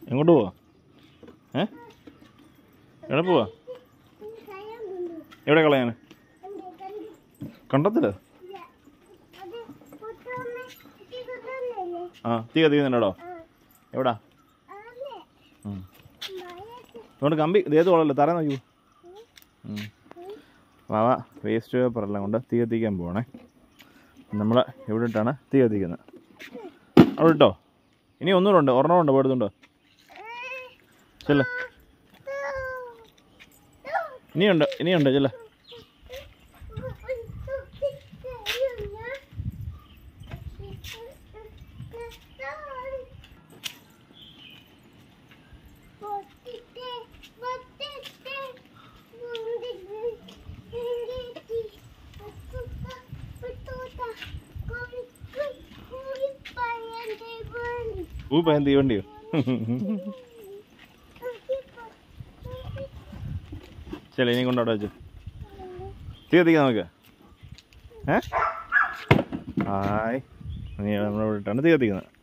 എങ്ങോട്ട് പോവാ ഏ എവിടെ പോവാ എവിടെ കളയാൻ കണ്ടത്തില്ല ആ തീ കത്തിക്കുന്നുണ്ടോ എവിടാ ഉം. അതുകൊണ്ട് കമ്പി ദേഹത്ത് കൊള്ളല്ലോ തറ നോക്കൂ ഉം. വാവ വേസ്റ്റ് പേപ്പർ എല്ലാം കൊണ്ട് തീ കത്തിക്കാൻ പോകണേ നമ്മൾ എവിടെ ഇട്ടാണ് തീ കത്തിക്കുന്നത് അവിടെ ഇട്ടോ ഇനി ഒന്നുകൂടെ ഉണ്ട് ഒരെണ്ണം ഉണ്ട് പേടുന്നുണ്ടോ ചെല്ല ഇനിയുണ്ട് ഇനിയുണ്ട് ചെല്ല ഊ പയ്യൻ തീവണ്ടിയോ ചെല്ല ഇനി കൊണ്ടോടെ വെച്ചു തീ കത്തിക്കാൻ നോക്ക് ഏ ഹായ് നീ നമ്മളിവിടെ ഇട്ടാണ് തീ കത്തിക്കുന്നത്